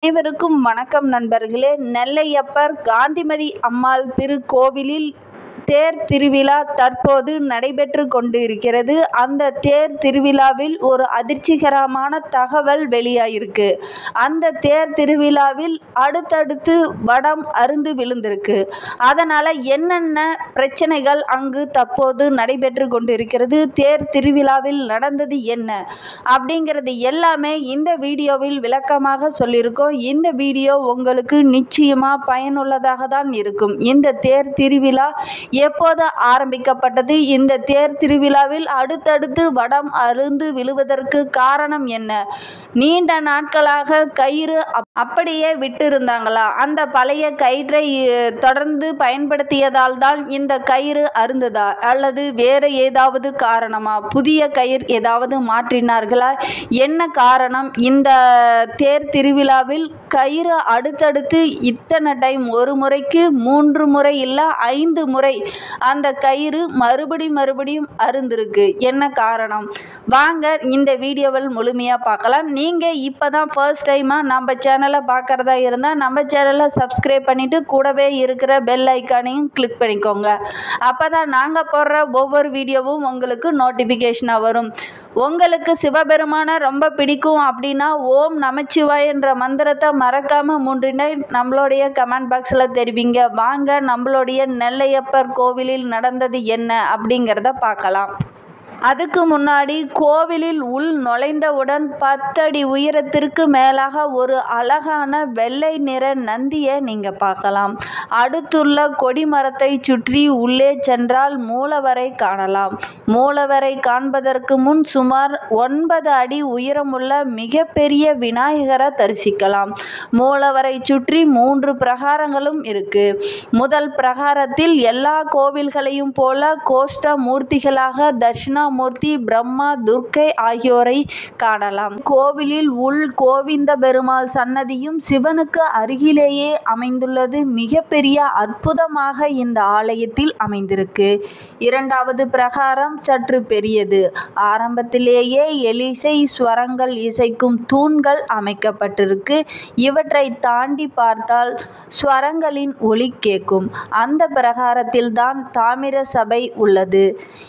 அனைவருக்கும் வணக்கம் நண்பர்களே நெல்லையப்பர் காந்திமதி அம்மாள் திருக்கோவிலில் தேர் திருவிழா தற்போது நடைபெற்று கொண்டு இருக்கிறது அந்த தேர் திருவிழாவில் ஒரு அதிர்ச்சிகரமான தகவல் வெளியாயிருக்கு அந்த தேர் திருவிழாவில் அடுத்தடுத்து வடம் அருந்து விழுந்திருக்கு அதனால் என்னென்ன பிரச்சனைகள் அங்கு தற்போது நடைபெற்று கொண்டு இருக்கிறது தேர் திருவிழாவில் நடந்தது என்ன அப்படிங்கிறது எல்லாமே இந்த வீடியோவில் விளக்கமாக சொல்லியிருக்கோம் இந்த வீடியோ உங்களுக்கு நிச்சயமாக பயனுள்ளதாக தான் இருக்கும் இந்த தேர் திருவிழா எப்போது ஆரம்பிக்கப்பட்டது இந்த தேர் திருவிழாவில் அடுத்தடுத்து வடம் அருந்து விழுவதற்கு காரணம் என்ன நீண்ட நாட்களாக கயிறு அப்- அப்படியே விட்டிருந்தாங்களா அந்த பழைய கயிற்றை அஹ், தொடர்ந்து பயன்படுத்தியதால் தான் இந்த கயிறு அருந்ததா அல்லது வேறு ஏதாவது காரணமா புதிய கயிறு ஏதாவது மாற்றினார்களா என்ன காரணம் இந்த தேர் திருவிழாவில் கயிறு அடுத்தடுத்து இத்தனை டைம் ஒரு முறைக்கு மூன்று முறை இல்லை ஐந்து முறை அந்த கயிறு மறுபடி மறுபடியும் அருந்திருக்கு என்ன காரணம் வாங்க இந்த வீடியோவில் முழுமையாக பார்க்கலாம் நீங்கள் இப்போ தான் ஃபர்ஸ்ட் டைமாக நம்ம சேனலை பார்க்குறதா இருந்தால் நம்ம சேனலை சப்ஸ்கிரைப் பண்ணிவிட்டு கூடவே இருக்கிற பெல் ஐக்கானையும் கிளிக் பண்ணிக்கோங்க அப்போ தான் நாங்கள் போடுற ஒவ்வொரு வீடியோவும் உங்களுக்கு நோட்டிஃபிகேஷனாக வரும் உங்களுக்கு சிவபெருமானை ரொம்ப பிடிக்கும் அப்படின்னா ஓம் நமச்சிவாய் என்ற மந்திரத்தை மறக்காமல் மூன்றினை நம்மளுடைய கமெண்ட் பாக்ஸில் தெரிவிங்க வாங்க நம்மளுடைய நெல்லையப்பர் கோவிலில் நடந்தது என்ன அப்படிங்கிறத பார்க்கலாம் அதுக்கு முன்னாடி கோவிலில் உள் நுழைந்தவுடன் பத்தடி உயரத்திற்கு மேலாக ஒரு அழகான வெள்ளை நிற நந்தியை நீங்கள் பார்க்கலாம் அடுத்துள்ள கொடிமரத்தை சுற்றி உள்ளே சென்றால் மூலவரை காணலாம் மூலவரை காண்பதற்கு முன் சுமார் ஒன்பது அடி உயரமுள்ள மிகப்பெரிய விநாயகரை தரிசிக்கலாம் மூலவரை சுற்றி மூன்று பிரகாரங்களும் இருக்கு முதல் பிரகாரத்தில் எல்லா கோவில்களையும் போல கோஷ்ட மூர்த்திகளாக தட்சிணாமூர்த்தி பிரம்மா துர்க்கை ஆகியோரை காணலாம் கோவிலில் உள் கோவிந்த பெருமாள் சன்னதியும் சிவனுக்கு அருகிலேயே அமைந்துள்ளது மிகப்பெரிய அற்புதமாக இந்த ஆலயத்தில் அமைந்திருக்கு இரண்டாவது பிரகாரம் சற்று பெரியது ஆரம்பத்திலேயே எலிசை ஸ்வரங்கள் இசைக்கும் தூண்கள் அமைக்கப்பட்டிருக்கு இவற்றை தாண்டி பார்த்தால் ஸ்வரங்களின் ஒலி கேட்கும் அந்த பிரகாரத்தில் தான் தாமிர சபை உள்ளது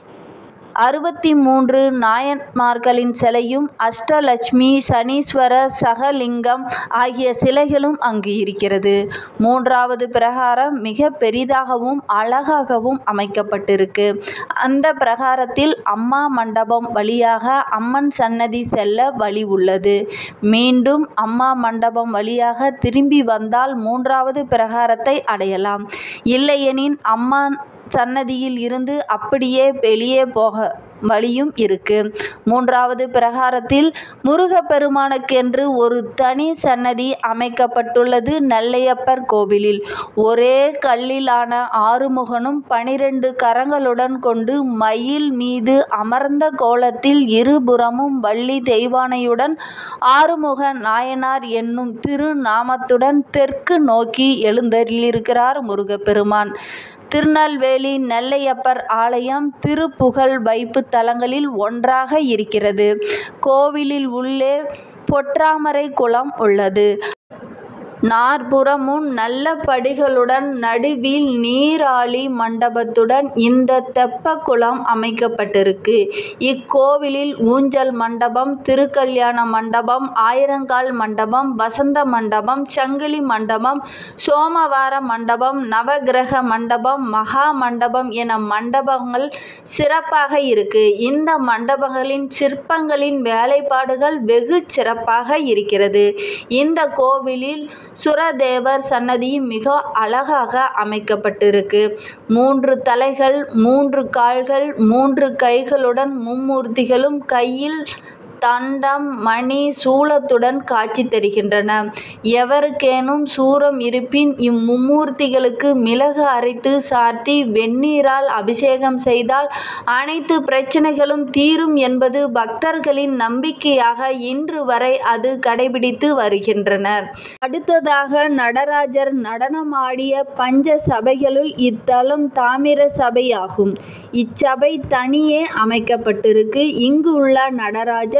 அறுபத்தி மூன்று நாயன்மார்களின் சிலையும் அஷ்டலட்சுமி சனீஸ்வர சகலிங்கம் ஆகிய சிலைகளும் அங்கு இருக்கிறது மூன்றாவது பிரகாரம் மிக பெரிதாகவும் அழகாகவும் அமைக்கப்பட்டிருக்கு அந்த பிரகாரத்தில் அம்மா மண்டபம் வழியாக அம்மன் சன்னதி செல்ல வழி உள்ளது மீண்டும் அம்மா மண்டபம் வழியாக திரும்பி வந்தால் மூன்றாவது பிரகாரத்தை அடையலாம் இல்லையெனின் அம்மா சன்னதியில் இருந்து அப்படியே வெளியே போக வழியும் இருக்கு மூன்றாவது பிரகாரத்தில் முருகப்பெருமானுக்கென்று ஒரு தனி சன்னதி அமைக்கப்பட்டுள்ளது நெல்லையப்பர் கோவிலில் ஒரே கல்லிலான ஆறுமுகனும் பனிரெண்டு கரங்களுடன் கொண்டு மயில் மீது அமர்ந்த கோலத்தில் இருபுறமும் வள்ளி தெய்வானையுடன் ஆறுமுக நாயனார் என்னும் திருநாமத்துடன் தெற்கு நோக்கி எழுந்தருளியிருக்கிறார் முருகப்பெருமான் திருநெல்வேலி நெல்லையப்பர் ஆலயம் திருப்புகழ் வைப்பு தலங்களில் ஒன்றாக இருக்கிறது கோவிலில் உள்ளே பொற்றாமரை குளம் உள்ளது நாற்புறமும் நல்ல படிகளுடன் நடுவில் நீராழி மண்டபத்துடன் இந்த தெப்பக்குளம் அமைக்கப்பட்டிருக்கு இக்கோவிலில் ஊஞ்சல் மண்டபம் திருக்கல்யாண மண்டபம் ஆயிரங்கால் மண்டபம் வசந்த மண்டபம் சங்கிலி மண்டபம் சோமவார மண்டபம் நவக்கிரக மண்டபம் மகா மண்டபம் என மண்டபங்கள் சிறப்பாக இருக்கு இந்த மண்டபங்களின் சிற்பங்களின் வேலைப்பாடுகள் வெகு சிறப்பாக இருக்கிறது இந்த கோவிலில் சுரதேவர் சன்னதி மிக அழகாக அமைக்கப்பட்டிருக்கு மூன்று தலைகள் மூன்று கால்கள் மூன்று கைகளுடன் மும்மூர்த்திகளும் கையில் தண்டம் மணி சூலத்துடன் காட்சி தருகின்றன எவருக்கேனும் சூரம் இருப்பின் இம்மும்மூர்த்திகளுக்கு மிளகு அரைத்து சார்த்தி வெந்நீரால் அபிஷேகம் செய்தால் அனைத்து பிரச்சனைகளும் தீரும் என்பது பக்தர்களின் நம்பிக்கையாக இன்று வரை அது கடைபிடித்து வருகின்றனர் அடுத்ததாக நடராஜர் நடனமாடிய பஞ்ச சபைகளுள் இத்தலம் தாமிர சபையாகும் இச்சபை தனியே அமைக்கப்பட்டிருக்கு இங்கு உள்ள நடராஜர்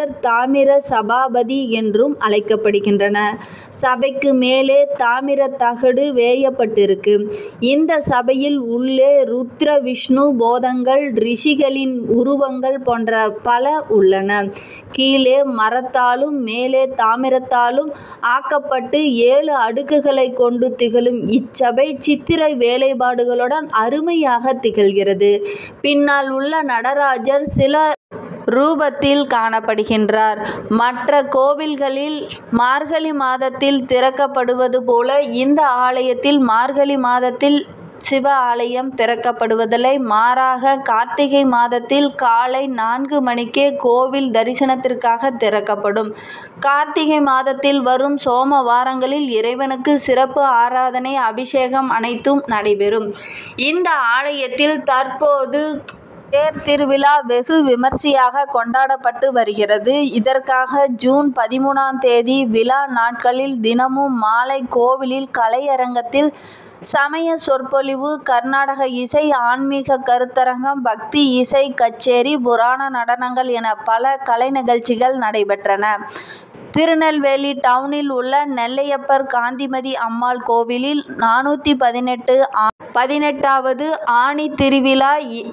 சிலர் தாமிர சபாபதி என்றும் அழைக்கப்படுகின்றன சபைக்கு மேலே தாமிர தகடு வேயப்பட்டிருக்கு இந்த சபையில் உள்ளே ருத்ர விஷ்ணு போதங்கள் ரிஷிகளின் உருவங்கள் போன்ற பல உள்ளன கீழே மரத்தாலும் மேலே தாமிரத்தாலும் ஆக்கப்பட்டு ஏழு அடுக்குகளை கொண்டு திகழும் இச்சபை சித்திரை வேலைப்பாடுகளுடன் அருமையாக திகழ்கிறது பின்னால் உள்ள நடராஜர் சில ரூபத்தில் காணப்படுகின்றார் மற்ற கோவில்களில் மார்கழி மாதத்தில் திறக்கப்படுவது போல இந்த ஆலயத்தில் மார்கழி மாதத்தில் சிவ ஆலயம் திறக்கப்படுவதில்லை மாறாக கார்த்திகை மாதத்தில் காலை நான்கு மணிக்கே கோவில் தரிசனத்திற்காக திறக்கப்படும் கார்த்திகை மாதத்தில் வரும் சோமவாரங்களில் இறைவனுக்கு சிறப்பு ஆராதனை அபிஷேகம் அனைத்தும் நடைபெறும் இந்த ஆலயத்தில் தற்போது தேர் திருவிழா வெகு விமர்சையாக கொண்டாடப்பட்டு வருகிறது இதற்காக ஜூன் பதிமூணாம் தேதி விழா நாட்களில் தினமும் மாலை கோவிலில் கலையரங்கத்தில் சமய சொற்பொழிவு கர்நாடக இசை ஆன்மீக கருத்தரங்கம் பக்தி இசை கச்சேரி புராண நடனங்கள் என பல கலை நிகழ்ச்சிகள் நடைபெற்றன திருநெல்வேலி டவுனில் உள்ள நெல்லையப்பர் காந்திமதி அம்மாள் கோவிலில் நானூற்றி பதினெட்டு பதினெட்டாவது ஆணி திருவிழா இ-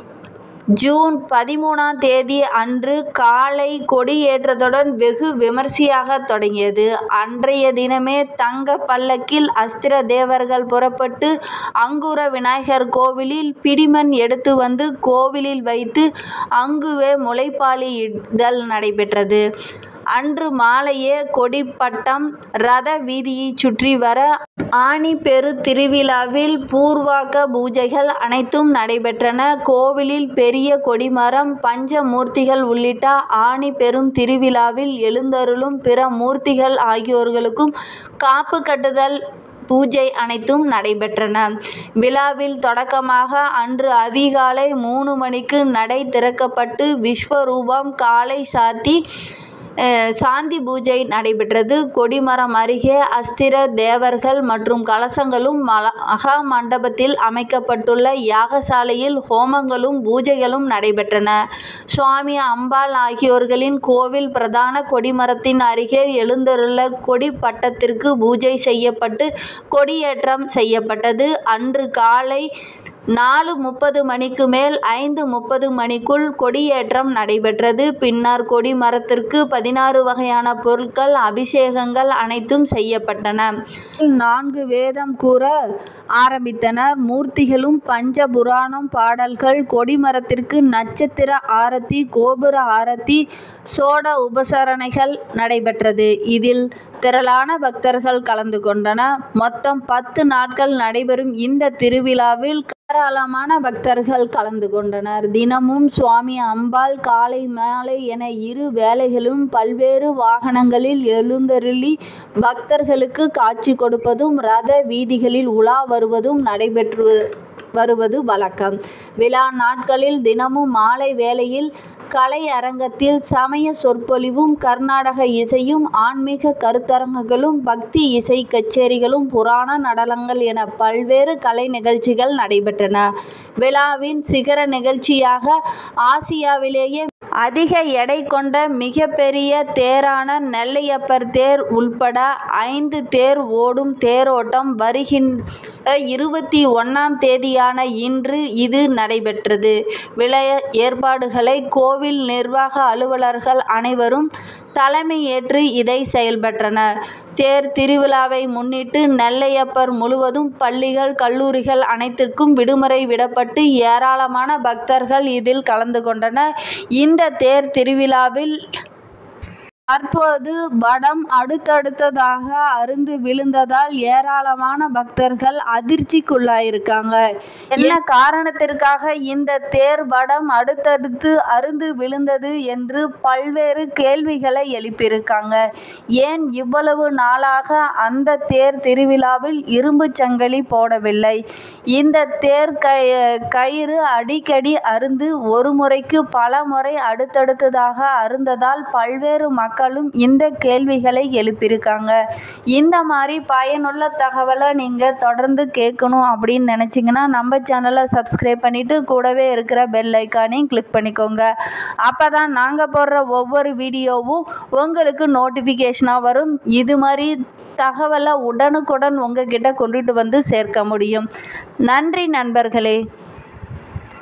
ஜூன் பதிமூணாம் தேதி அன்று காலை கொடியேற்றத்துடன் வெகு விமர்சையாக தொடங்கியது அன்றைய தினமே தங்க பல்லக்கில் அஸ்திர தேவர்கள் புறப்பட்டு அங்குர விநாயகர் கோவிலில் பிடிமண் எடுத்து வந்து கோவிலில் வைத்து அங்குவே முளைப்பாலியிடல் நடைபெற்றது அன்று மாலையே கொடிப்பட்டம் ரத வீதியை சுற்றி வர ஆனி பெரு திருவிழாவில் பூர்வாக பூஜைகள் அனைத்தும் நடைபெற்றன கோவிலில் பெரிய கொடிமரம் பஞ்சமூர்த்திகள் உள்ளிட்ட ஆனி பெரும் திருவிழாவில் எழுந்தருளும் பிற மூர்த்திகள் ஆகியோர்களுக்கும் காப்பு கட்டுதல் பூஜை அனைத்தும் நடைபெற்றன விழாவில் தொடக்கமாக அன்று அதிகாலை மூணு மணிக்கு நடை திறக்கப்பட்டு விஸ்வரூபம் காலை சாத்தி அஹ், சாந்தி பூஜை நடைபெற்றது கொடிமரம் அருகே அஸ்திர தேவர்கள் மற்றும் கலசங்களும் மல மகா மண்டபத்தில் அமைக்கப்பட்டுள்ள யாகசாலையில் ஹோமங்களும் பூஜைகளும் நடைபெற்றன சுவாமி அம்பாள் ஆகியோர்களின் கோவில் பிரதான கொடிமரத்தின் அருகே எழுந்தருள்ள கொடி பட்டத்திற்கு பூஜை செய்யப்பட்டு கொடியேற்றம் செய்யப்பட்டது அன்று காலை நாலு முப்பது மணிக்கு மேல் ஐந்து முப்பது மணிக்குள் கொடியேற்றம் நடைபெற்றது பின்னர் கொடிமரத்திற்கு பதினாறு வகையான பொருட்கள் அபிஷேகங்கள் அனைத்தும் செய்யப்பட்டன நான்கு வேதம் கூற ஆரம்பித்தனர் மூர்த்திகளும் பஞ்ச புராணம் பாடல்கள் கொடிமரத்திற்கு நட்சத்திர ஆரத்தி கோபுர ஆரத்தி சோட உபசரணைகள் நடைபெற்றது இதில் திரளான பக்தர்கள் கலந்து கொண்டனர் மொத்தம் பத்து நாட்கள் நடைபெறும் இந்த திருவிழாவில் ஏராளமான பக்தர்கள் கலந்து கொண்டனர் தினமும் சுவாமி அம்பாள் காலை மாலை என இரு வேளைகளும் பல்வேறு வாகனங்களில் எழுந்தருளி பக்தர்களுக்கு காட்சி கொடுப்பதும் ரத வீதிகளில் உலா வருவதும் நடைபெற்று வருவது வழக்கம் விழா நாட்களில் தினமும் மாலை வேளையில் கலை அரங்கத்தில் சமய சொற்பொழிவும் கர்நாடக இசையும் ஆன்மீக கருத்தரங்குகளும் பக்தி இசை கச்சேரிகளும் புராண நடனங்கள் என பல்வேறு கலை நிகழ்ச்சிகள் நடைபெற்றன விழாவின் சிகர நிகழ்ச்சியாக ஆசியாவிலேயே அதிக எடை கொண்ட மிகப்பெரிய தேரான நெல்லையப்பர் தேர் உள்பட ஐந்து தேர் ஓடும் தேரோட்டம் வருகின்ற இருபத்தி ஒன்றாம் தேதியான இன்று இது நடைபெற்றது விளைய ஏற்பாடுகளை கோவில் நிர்வாக அலுவலர்கள் அனைவரும் தலைமையேற்று இதை செயல்பற்றனர் தேர் திருவிழாவை முன்னிட்டு நெல்லையப்பர் முழுவதும் பள்ளிகள் கல்லூரிகள் அனைத்திற்கும் விடுமுறை விடப்பட்டு ஏராளமான பக்தர்கள் இதில் கலந்து கொண்டனர் இந்த தேர் திருவிழாவில் தற்போது வடம் அடுத்தடுத்ததாக அருந்து விழுந்ததால் ஏராளமான பக்தர்கள் அதிர்ச்சிக்குள்ளாயிருக்காங்க என்ன காரணத்திற்காக இந்த தேர் வடம் அடுத்தடுத்து அருந்து விழுந்தது என்று பல்வேறு கேள்விகளை எழுப்பியிருக்காங்க ஏன் இவ்வளவு நாளாக அந்த தேர் திருவிழாவில் இரும்பு சங்கிலி போடவில்லை இந்த தேர் கய கயிறு அடிக்கடி அருந்து ஒரு முறைக்கு பல முறை அடுத்தடுத்ததாக அருந்ததால் பல்வேறு மக்கள் மக்களும் இந்த கேள்விகளை எழுப்பியிருக்காங்க இந்த மாதிரி பயனுள்ள தகவலை நீங்கள் தொடர்ந்து கேட்கணும் அப்படின்னு நினச்சிங்கன்னா நம்ம சேனலை சப்ஸ்கிரைப் பண்ணிவிட்டு கூடவே இருக்கிற பெல் ஐக்கானையும் கிளிக் பண்ணிக்கோங்க அப்போ தான் நாங்கள் போடுற ஒவ்வொரு வீடியோவும் உங்களுக்கு நோட்டிஃபிகேஷனாக வரும் இது மாதிரி தகவலை உடனுக்குடன் உங்ககிட்ட கொண்டுட்டு வந்து சேர்க்க முடியும் நன்றி நண்பர்களே